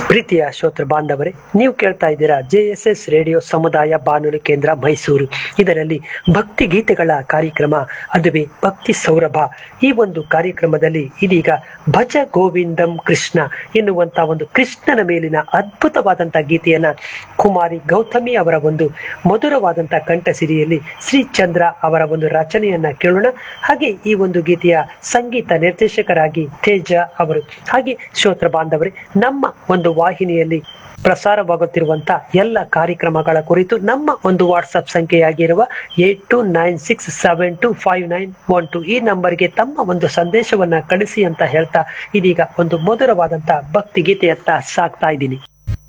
ಪ್ರೀತಿಯ ಶ್ರೋತೃ ಬಾಂಧವರೇ ನೀವು ಕೇಳ್ತಾ ಇದ್ದೀರಾ ಜೆ ಎಸ್ ಎಸ್ ರೇಡಿಯೋ ಸಮುದಾಯ ಬಾನುಲಿ ಕೇಂದ್ರ ಮೈಸೂರು ಇದರಲ್ಲಿ ಭಕ್ತಿ ಗೀತೆಗಳ ಕಾರ್ಯಕ್ರಮ ಅದುವೇ ಭಕ್ತಿ ಸೌರಭ ಈ ಒಂದು ಕಾರ್ಯಕ್ರಮದಲ್ಲಿ ಇದೀಗ ಭಜ ಗೋವಿಂದಂ ಕೃಷ್ಣ ಎನ್ನುವಂತ ಒಂದು ಕೃಷ್ಣನ ಮೇಲಿನ ಅದ್ಭುತವಾದಂತ ಗೀತೆಯನ್ನ ಕುಮಾರಿ ಗೌತಮಿ ಅವರ ಒಂದು ಮಧುರವಾದಂತ ಕಂಠಸಿರಿಯಲ್ಲಿ ಶ್ರೀ ಚಂದ್ರ ಅವರ ಒಂದು ರಚನೆಯನ್ನ ಕೇಳೋಣ ಹಾಗೆ ಈ ಒಂದು ಗೀತೆಯ ಸಂಗೀತ ನಿರ್ದೇಶಕರಾಗಿ ತೇಜ ಅವರು ಹಾಗೆ ಶ್ರೋತ್ರ ಬಾಂಧವರೇ ನಮ್ಮ ಒಂದು ವಾಹಿನಿಯಲ್ಲಿ ಪ್ರಸಾರವಾಗುತ್ತಿರುವಂತ ಎಲ್ಲ ಕಾರ್ಯಕ್ರಮಗಳ ಕುರಿತು ನಮ್ಮ ಒಂದು ವಾಟ್ಸಪ್ ಸಂಖ್ಯೆಯಾಗಿರುವ eight two nine six seven two five nine one two ಈ ನಂಬರ್ಗೆ ತಮ್ಮ ಒಂದು ಸಂದೇಶವನ್ನ ಕಳಿಸಿ ಅಂತ ಹೇಳ್ತಾ ಇದೀಗ ಒಂದು ಮಧುರವಾದಂತ ಭಕ್ತಿ ಗೀತೆಯತ್ತ ಸಾಕ್ತಾ ಇದ್ದೀನಿ